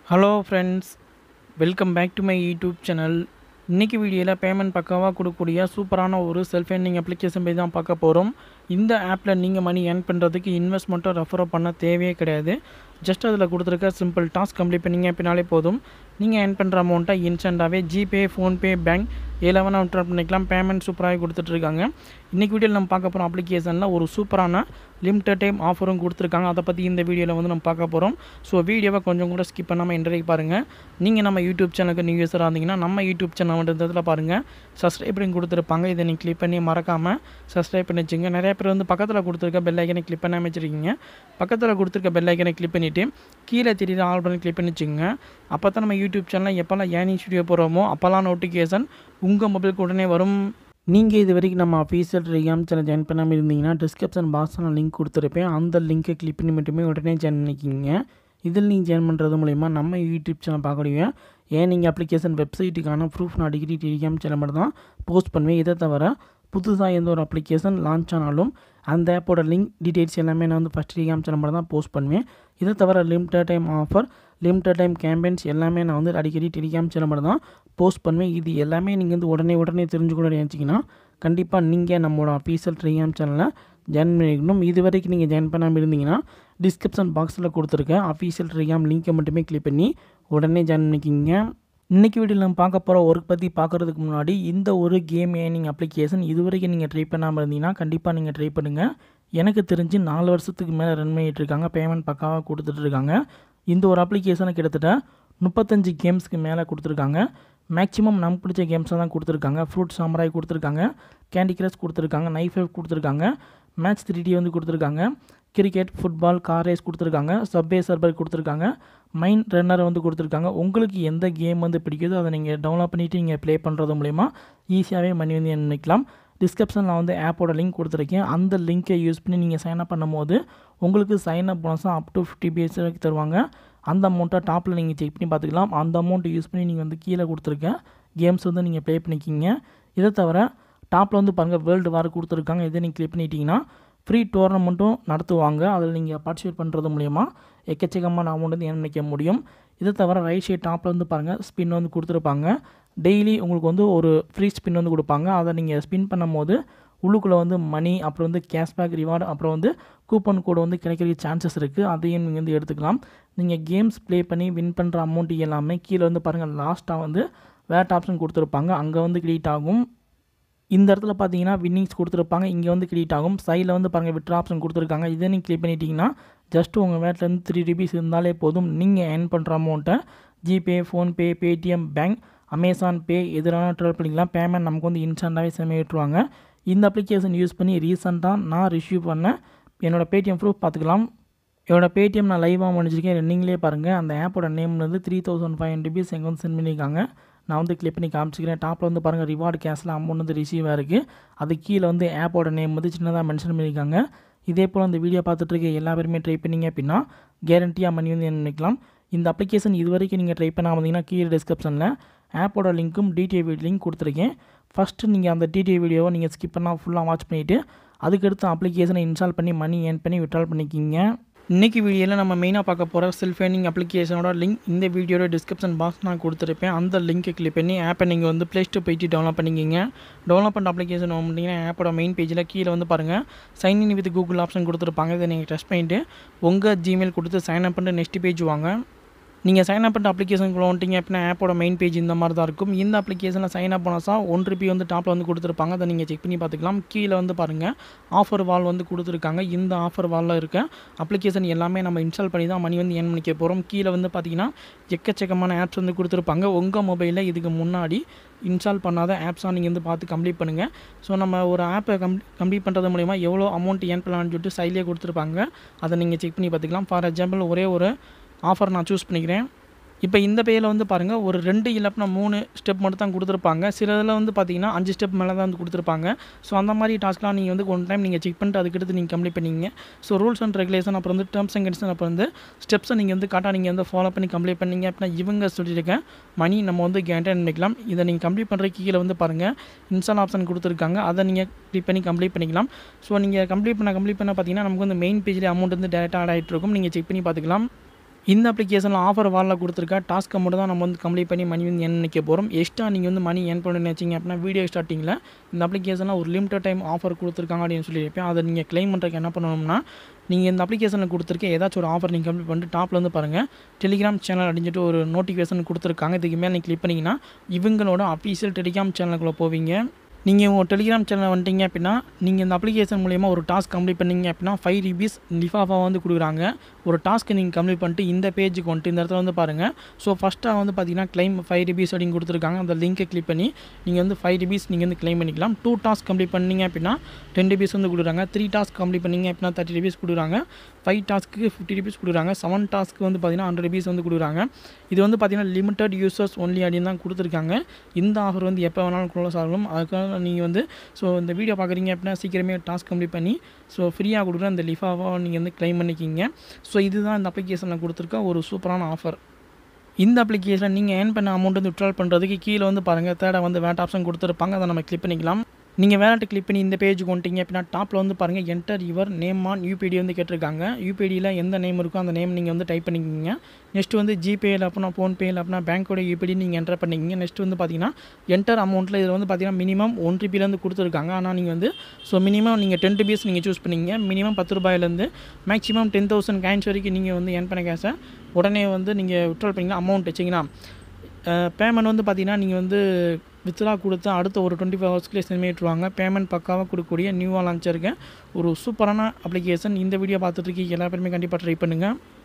hello friends welcome back to my YouTube channel இன்றைக்கி வீடியோவில் payment பக்காவாக கொடுக்கக்கூடிய சூப்பரான ஒரு செல்ஃப் ஏர்னிங் அப்ளிகேஷன் பற்றி தான் பார்க்க போகிறோம் இந்த ஆப்பில் நீங்கள் மணி ஏர்ன் பண்ணுறதுக்கு இன்வெஸ்ட்மெண்ட்டோ ரெஃபரோ பண்ண தேவையே கிடையாது ஜஸ்ட் அதில் கொடுத்துருக்க சிம்பிள் டாஸ்க் கம்ப்ளீட் பண்ணிங்க பின்னாலே போதும் நீங்கள் ஏர்ன் பண்ணுற அமௌண்ட்டை இன்ஸ்டண்ட்டாகவே ஜிபே ஃபோன்பே பேங்க் ஏலவனா விட்ரா பண்ணிக்கலாம் பேமெண்ட் சூப்பராகவே கொடுத்துட்ருக்காங்க இன்றைக்கி வீடியோவில் நம்ம பார்க்க போகிறோம் அப்ளிகேஷனில் ஒரு சூப்பரான லிமிட்டட் டைம் ஆஃபரும் கொடுத்துருக்காங்க அதை பற்றி இந்த வீடியோவில் வந்து நம்ம பார்க்க போகிறோம் ஸோ வீடியோவை கொஞ்சம் கூட ஸ்கிப் பண்ணாமல் இன்றைக்கு பாருங்கள் நீங்கள் நம்ம யூடியூப் சேனலுக்கு நியூ யூஸராக இருந்தீங்கன்னா நம்ம யூடியூப் சேனல் வந்து பாருங்கள் சப்ஸ்கிரைப் பண்ணி கொடுத்துருப்பாங்க இதை நீங்கள் கிளிக் பண்ணி மறக்காமல் சப்ஸ்கிரைப் பண்ணி வச்சுங்க நிறைய பேர் வந்து பக்கத்தில் கொடுத்துருக்க பெல் ஐக்கனை கிளிக் பண்ணாமல் வச்சுருக்கீங்க பக்கத்தில் கொடுத்துருக்க பெல் ஐக்கனை கிளிக் பண்ணிவிட்டு கீழே தெரியுற ஆல் பண்ணி கிளிக் பண்ணி வச்சுங்க அப்போ தான் நம்ம யூடியூப் சேனலில் எப்போல்லாம் ஏர்னிங் ஸ்டுடியோ போகிறோமோ அப்போல்லாம் நோட்டிஃபிகேஷன் உங்கள் மொபைலுக்கு உடனே வரும் நீங்கள் இது வரைக்கும் நம்ம அஃபீஷியல் ரியாம் சேனல் ஜாயின் பண்ணாமல் இருந்தீங்கன்னா டிஸ்கிரிப்ஷன் பாக்ஸில் நான் லிங்க் கொடுத்துருப்பேன் அந்த லிங்க்கை கிளிக் பண்ணி மட்டுமே உடனே ஜாயின் பண்ணிக்கிங்க இதில் நீங்கள் ஜாயின் பண்ணுறது மூலிமா நம்ம யூடியூப் சேனல் பார்க்கக்கூடிய ஏன் நீங்கள் அப்ளிகேஷன் வெப்சைட்டுக்கான ப்ரூஃப் நான் டிகிரி டெலிகிராம் சேனல் மட்டும் தான் போஸ்ட் பண்ணுவேன் இதை தவிர புதுசாக எந்த ஒரு அப்ளிகேஷன் லான்ச் ஆனாலும் அந்த ஆப்போட லிங்க் டீட்டெயில்ஸ் எல்லாமே நான் வந்து ஃபஸ்ட் டெலிகிராம் சேனல் மட்டும் தான் போஸ்ட் பண்ணுவேன் இதை தவிர limited time offer limited time campaigns எல்லாமே நான் வந்து அடிக்கடி டெலிகிராம் சேனல் மட்டும் தான் போஸ்ட் பண்ணுவேன் இது எல்லாமே நீங்கள் வந்து உடனே உடனே தெரிஞ்சுக்கணும்னு நினச்சிங்கன்னா கண்டிப்பாக நீங்கள் நம்மளோட அஃபீஷியல் டெலிகிராம் சேனலில் ஜாயின் பண்ணிக்கணும் இது வரைக்கும் நீங்கள் ஜாயின் பண்ணாமல் இருந்தீங்கன்னா டிஸ்கிரிப்ஷன் பாக்ஸில் கொடுத்துருக்கேன் அஃபீஷியல் டெலிகிராம் லிங்க்கை மட்டுமே கிளிக் பண்ணி உடனே ஜாயின் பண்ணிக்கிங்க இன்றைக்கி வீடியோவில் நம்ம பார்க்க போகிற ஒர்க் பற்றி பார்க்குறதுக்கு முன்னாடி இந்த ஒரு கேம் ஏர்னிங் அப்ளிகேஷன் இது வரைக்கும் நீங்கள் ட்ரை பண்ணாமல் இருந்தீங்கன்னா கண்டிப்பாக நீங்கள் ட்ரை பண்ணுங்கள் எனக்கு தெரிஞ்சு நாலு வருஷத்துக்கு மேலே ரன் பண்ணிகிட்டு இருக்காங்க பேமெண்ட் பக்காவாக கொடுத்துட்ருக்காங்க இந்த ஒரு அப்ளிகேஷனை கிட்டத்தட்ட முப்பத்தஞ்சு கேம்ஸ்க்கு மேலே கொடுத்துருக்காங்க மேக்ஸிமம் நமக்கு பிடிச்ச கேம்ஸை தான் கொடுத்துருக்காங்க ஃப்ரூட் சாம்ராய் கொடுத்துருக்காங்க கேண்டி கிரஷ் கொடுத்துருக்காங்க நைஃப் ஃபைவ் கொடுத்துருக்காங்க மேட்ச் த்ரீ டி வந்து கொடுத்துருக்காங்க கிரிக்கெட் ஃபுட்பால் கார் ரேஸ் கொடுத்துருக்காங்க சப்வே சர்வர் கொடுத்துருக்காங்க மைண்ட் ரன்னர் வந்து கொடுத்துருக்காங்க உங்களுக்கு எந்த கேம் வந்து பிடிக்குதோ அதை நீங்கள் டவுன்லோட் பண்ணிவிட்டு நீங்கள் ப்ளே பண்ணுறது மூலிமா ஈஸியாகவே மணி வந்து நினைக்கலாம் டிஸ்கிரிப்ஷனில் வந்து ஆப்போட லிங்க் கொடுத்துருக்கேன் அந்த லிங்க்கை யூஸ் பண்ணி நீங்கள் சைன் அப் பண்ணும்போது உங்களுக்கு சைன் அப் போனஸாக அப் டு ஃபிஃப்டி பேஸ் வரைக்கும் தருவாங்க அந்த அமௌண்ட்டை டாப்பில் நீங்கள் செக் பண்ணி பார்த்துக்கலாம் அந்த அமௌண்ட்டை யூஸ் பண்ணி நீங்கள் வந்து கீழே கொடுத்துருக்க கேம்ஸ் வந்து நீங்கள் ப்ளே பண்ணிக்கிங்க இதை தவிர டாப்பில் வந்து பாருங்கள் வேர்ல்டு வார் கொடுத்துருக்காங்க இதை நீங்கள் கிளிக் பண்ணிட்டீங்கன்னா ஃப்ரீ டோர்னமெண்ட்டும் நடத்துவாங்க அதில் நீங்கள் பார்ட்டிசிபேட் பண்ணுறது மூலிமா எக்கச்சக்கமான அமௌண்ட் வந்து ஏன் நினைக்க முடியும் இதை தவிர ரைட் சைட் டாப்பில் வந்து பாருங்கள் ஸ்பின் வந்து கொடுத்துருப்பாங்க டெய்லி உங்களுக்கு வந்து ஒரு ஃப்ரீ ஸ்பின் வந்து கொடுப்பாங்க அதை நீங்கள் ஸ்பின் பண்ணும் போது உள்ளுக்குள்ளே வந்து மணி அப்புறம் வந்து கேஷ்பேக் ரிவார்டு அப்புறம் வந்து கூப்பன் கோடு வந்து கிடைக்கிறதுக்கு சான்சஸ் இருக்குது அதையும் நீங்கள் வந்து எடுத்துக்கலாம் நீங்கள் கேம்ஸ் ப்ளே பண்ணி வின் பண்ணுற அமௌண்ட் எல்லாமே கீழே வந்து பாருங்கள் லாஸ்ட்டாக வந்து வேட் ஆப்ஷன் கொடுத்துருப்பாங்க அங்கே வந்து கிரெடிட் ஆகும் இந்த இடத்துல பார்த்தீங்கன்னா வின்னிங்ஸ் கொடுத்துருப்பாங்க இங்கே வந்து கிரெடிட் ஆகும் சைடில் வந்து பாருங்கள் விட்ரா ஆப்ஷன் கொடுத்துருக்காங்க இதை நீங்கள் கிளிக் பண்ணிட்டீங்கன்னா ஜஸ்ட் உங்கள் வேட்லேருந்து த்ரீ ருபீஸ் இருந்தாலே போதும் நீங்கள் ஏர்ன் பண்ணுற அமௌண்ட்டை GPay PhonePe Paytm bank Amazon Pay எதிரான ட்ரெல் பண்ணிக்கலாம் பேமெண்ட் நமக்கு வந்து இன்ஸ்டண்ட்டாகவே செமி விட்டுருவாங்க இந்த அப்ளிகேஷன் யூஸ் பண்ணி ரீசெண்டாக நான் ரிசீவ் பண்ண என்னோடய பேடிஎம் ப்ரூஃப் பார்த்துக்கலாம் என்னோடய பேடிஎம் நான் லைவாக முடிஞ்சிருக்கேன் ரன்னிங்லேயே பாருங்கள் அந்த ஆப்போட நேம் வந்து three thousand five hundred rupees எங்கே வந்து சென்ட் பண்ணியிருக்காங்க நான் வந்து கிளிக் பண்ணி காமிச்சிக்கிறேன் டாப்பில் வந்து பாருங்கள் ரிவார்டு கேஷில் அமௌண்ட் வந்து ரிசீவ் ஆகிருக்கு அது கீழே வந்து ஆப்போட நேம் வந்து சின்னதாக மென்ஷன் பண்ணியிருக்காங்க இதே போல் அந்த வீடியோ பார்த்துட்டு இருக்க எல்லா பேருமே ட்ரை பண்ணிங்க அப்படின்னா கேரண்டியாக மணி வந்து நினைக்கலாம் இந்த அப்ளிகேஷன் இது வரைக்கும் நீங்கள் ட்ரை பண்ணாமல் இருந்தீங்கன்னா கீழே டிஸ்கிரிப்ஷனில் ஆப்போட லிங்க்கும் டிடிஏ லிங்க் கொடுத்துருக்கேன் ஃபஸ்ட்டு நீங்கள் அந்த டிடிஏ வீடியோவை நீங்கள் ஸ்கிப் பண்ணால் ஃபுல்லாக வாட்ச் பண்ணிவிட்டு அதுக்கடுத்து அப்ளிகேஷனை இன்ஸ்டால் பண்ணி மணி ஏர்ன் பண்ணி விட்ரால் பண்ணிக்கிங்க இன்றைக்கி வீடியோவில் நம்ம மெயினாக பார்க்க போகிற செல்ஃப் ஏர்னிங் அப்ளிகேஷனோட லிங்க் இந்த வீடியோட டிஸ்கிரிப்ஷன் பாக்ஸ் நான் கொடுத்துருப்பேன் அந்த லிங்க்கை கிளிக் பண்ணி ஆப்பை நீங்கள் வந்து ப்ளே ஸ்டோர் போயிட்டு டவுன்லோட் பண்ணிக்கிங்க டவுன்லோட் பண்ண அப்ளிகேஷன் பண்ணிங்கன்னா ஆப்போட மெயின் பேஜில் கீழே வந்து பாருங்கள் sign in with Google option கொடுத்துருப்பாங்க இதை நீங்கள் டெஸ்ட் பண்ணிவிட்டு உங்கள் ஜிமெயில் கொடுத்து சைன் அப் பண்ணிட்டு நெக்ஸ்ட் பேஜ் வாங்க நீங்கள் சைன் அப் பண்ணிட்டு அப்ளிகேஷனுக்குள்ள வந்துட்டீங்க அப்படின்னா ஆப்போட மெயின் பேஜ் இந்த மாதிரி தான் இருக்கும் இந்த அப்ளிகேஷனில் சைன் அப் பண்ணால் ஒன் ருபி வந்து டாப்பில் வந்து கொடுத்துருப்பாங்க அதை நீங்கள் செக் பண்ணி பார்த்துக்கலாம் கீழே வந்து பாருங்கள் ஆஃபர் வால் வந்து கொடுத்துருக்காங்க இந்த ஆஃபர் வாலில் இருக்க அப்ளிகேஷன் எல்லாமே நம்ம இன்ஸ்டால் பண்ணி தான் மணி வந்து ஏர்ன் பண்ணிக்க போகிறோம் கீழே வந்து பார்த்தீங்கன்னா எக்கச்சக்கமான ஆப்ஸ் வந்து கொடுத்துருப்பாங்க உங்கள் மொபைலில் இதுக்கு முன்னாடி இன்ஸ்டால் பண்ணாத ஆப்ஸாக நீங்கள் வந்து பார்த்து கம்ப்ளீட் பண்ணுங்கள் ஸோ நம்ம ஒரு ஆப்பை கம் கம்ப்ளீட் பண்ணுறது மூலிமா எவ்வளோ அமௌண்ட் ஏர்ன் பண்ணலாம்னு சொல்லிட்டு சைட்லேயே கொடுத்துருப்பாங்க அதை நீங்கள் செக் பண்ணி பார்த்துக்கலாம் ஃபார் எக்ஸாம்பிள் ஒரே ஒரு ஆஃபர் நான் சூஸ் பண்ணிக்கிறேன் இப்போ இந்த பேயில் வந்து பாருங்கள் ஒரு ரெண்டு இல்லைனா மூணு ஸ்டெப் மட்டும் தான் கொடுத்துருப்பாங்க சில இதில் வந்து பார்த்தீங்கன்னா அஞ்சு ஸ்டெப் மேலே தான் வந்து கொடுத்துருப்பாங்க ஸோ அந்த மாதிரி டாஸ்க்லாம் நீங்கள் வந்து ஒன் டைம் நீங்கள் செக் பண்ணிட்டு அதுக்கடுத்து நீங்கள் கம்ப்ளீட் பண்ணிங்க ஸோ ரூல்ஸ் அண்ட் ரெகுலேஷன் அப்புறம் வந்து டேர்ம்ஸ் அண்ட் கண்டிஷன் அப்புறம் வந்து ஸ்டெப்ஸை நீங்கள் வந்து கரெக்டாக நீங்கள் வந்து ஃபாலோ பண்ணி கம்ப்ளீட் பண்ணிங்க அப்படின்னா இவங்க சொல்லியிருக்கேன் மணி நம்ம வந்து கேரண்டன் பண்ணிக்கலாம் இதை நீங்கள் கம்ப்ளீட் பண்ணுற கீழே வந்து பாருங்கள் இன்ஸ்டால் ஆப்ஷன் கொடுத்துருக்காங்க அதை நீங்கள் கிளிக் பண்ணி கம்ப்ளீட் பண்ணிக்கலாம் ஸோ நீங்கள் கம்ப்ளீட் பண்ண கம்ப்ளீட் பண்ண பார்த்தீங்கன்னா நமக்கு வந்து மெயின் பேஜில் அமௌண்ட் வந்து டேரெக்டாக ஆட் ஆகிட்டு இருக்கும் நீங்கள் செக் பண்ணி பார்த்துக்கலாம் இந்த அப்ளிகேஷனில் ஆஃபர் வாலில் கொடுத்துருக்க டாஸ்க்கை மட்டும் தான் நம்ம வந்து கம்ப்ளீட் பண்ணி மணி வந்து என் நினைக்க போகிறோம் எக்ஸ்ட்ரா நீங்கள் வந்து மணி ஏர்ன் பண்ணணும்னு நினச்சிங்க அப்படின்னா வீடியோ ஸ்டார்டிங்கில் இந்த அப்ளிகேஷனில் ஒரு லிமிட்டட் டைம் ஆஃபர் கொடுத்துருக்காங்க அப்படின்னு சொல்லியிருப்பேன் அதை நீங்கள் க்ளைம் பண்ணுறதுக்கு என்ன பண்ணணும்னா நீங்கள் இந்த அப்ளிகேஷனில் கொடுத்துருக்க ஏதாச்சும் ஒரு ஆஃபர் நீங்கள் கம்ப்ளீட் பண்ணிட்டு டாப்பில் வந்து பாருங்கள் டெலிகிராம் சேனல் அப்படின்ட்டு ஒரு நோட்டிஃபிகேஷன் கொடுத்துருக்காங்க இதுக்கு மேலே நீங்கள் கிளிக் பண்ணிங்கன்னா இவங்களோட அஃபீஷியல் டெலிகிராம் சேனலுக்குள்ளே போவீங்க நீங்கள் உங்கள் டெலிகிராம் சேனல் வந்துட்டீங்க அப்படின்னா நீங்கள் இந்த அப்ளிகேஷன் மூலிமா ஒரு டாஸ்க் கம்ப்ளீட் பண்ணீங்க அப்படின்னா ஃபைவ் ருபீஸ் லிஃபாஃபாக வந்து கொடுக்குறாங்க ஒரு டாஸ்க்கு நீங்கள் கம்ப்ளீட் பண்ணிட்டு இந்த பேஜுக்கு வந்துட்டு இந்த இடத்துல வந்து பாருங்கள் ஸோ ஃபஸ்ட்டாக வந்து பார்த்தீங்கன்னா க்ளைம் ஃபைவ் ருபீஸ் அப்படின்னு கொடுத்துருக்காங்க அந்த லிங்கை கிளிக் பண்ணி நீங்கள் வந்து ஃபைவ் ருபீஸ் நீங்கள் வந்து க்ளைம் பண்ணிக்கலாம் டூ டாஸ்க் கம்ப்ளீட் பண்ணீங்க அப்படின்னா டென் ருபீஸ் வந்து கொடுக்குறாங்க த்ரீ டாஸ்க் கம்ப்ளீட் பண்ணீங்க அப்படின்னா தேர்ட்டி ருபீஸ் கொடுக்குறாங்க ஃபைவ் டாஸ்க்கு ஃபிஃப்டி ருபீஸ் கொடுக்குறாங்க செவன் டாஸ்க்கு வந்து பார்த்தீங்கன்னா ஹண்ட்ரட் ருபீஸ் வந்து கொடுக்குறாங்க இது வந்து பார்த்தீங்கன்னா லிமிட்டட் யூசர்ஸ் ஒன்லி அப்படின்னு தான் கொடுத்துருக்காங்க இந்த ஆஃபர் வந்து எப்போ வேணாலும் க்ளோஸ் ஆகணும் அதுக்காக நீங்கள் வந்து ஸோ இந்த வீடியோ பார்க்குறீங்க அப்படின்னா சீக்கிரமே டாஸ்க் கம்ப்ளீட் பண்ணி ஸோ ஃப்ரீயாக கொடுக்குற அந்த லிஃபாவாக நீங்கள் வந்து க்ளைம் பண்ணிக்கிங்க ஸோ இதுதான் இந்த அப்ளிகேஷனில் கொடுத்துருக்க ஒரு சூப்பரான ஆஃபர் இந்த அப்ளிகேஷன் நீங்கள் ஏர்ன் பண்ண அமௌண்ட் வந்து விட்ரால் பண்ணுறதுக்கு கீழே வந்து பாருங்கள் தேர்டை வந்து வேட் ஆப்ஷன் கொடுத்துருப்பாங்க அதை நம்ம கிளிக் பண்ணிக்கலாம் நீங்கள் வேலட்டை கிளிக் பண்ணி இந்த பேஜுக்கு வந்துட்டீங்க அப்படின்னா டாப்பில் வந்து பாருங்கள் enter your name on UPI ID வந்து கேட்டிருக்காங்க யூபிடியில் எந்த நேம் இருக்கோ அந்த நேம் நீங்கள் வந்து டைப் பண்ணிக்கிங்க நெக்ஸ்ட் வந்து ஜிபேயில் அப்படின்னா ஃபோன்பேயில் அப்படின்னா பேங்க்கோட யூபிடி நீங்கள் என்டர் பண்ணிக்கிங்க நெக்ஸ்ட் வந்து பார்த்தீங்கன்னா என்டர் அமௌண்ட்டில் இதில் வந்து பார்த்தீங்கன்னா மினிமம் ஒன் ருபிலேருந்து கொடுத்துருக்காங்க ஆனால் நீங்கள் வந்து ஸோ மினிமம் நீங்கள் டென் ருபீஸ் நீங்கள் சூஸ் பண்ணிங்க மினிமம் பத்து ரூபாயிலேருந்து மேக்ஸிமம் டென் தௌசண்ட் காயின்ஸ் வரைக்கும் நீங்கள் வந்து ஏர்ன் பண்ண கேஷை உடனே வந்து நீங்கள் விட்ரால் பண்ணிங்கன்னா அமௌண்ட் வச்சிங்கன்னா பேமெண்ட் வந்து பார்த்தீங்கன்னா நீங்கள் வந்து வித்ரா கொடுத்து அடுத்த ஒரு டுவெண்ட்டி ஃபைவ் ஹவர்ஸ்க்குள்ளே சென்ட் விட்டுருவாங்க பேமெண்ட் பக்காவாக கொடுக்கக்கூடிய நியூவாக லான்ச் இருக்க ஒரு சூப்பரான அப்ளிகேஷன் இந்த வீடியோ பார்த்துட்டு இருக்கீங்க எல்லா பேருமே கண்டிப்பாக ட்ரை பண்ணுங்கள்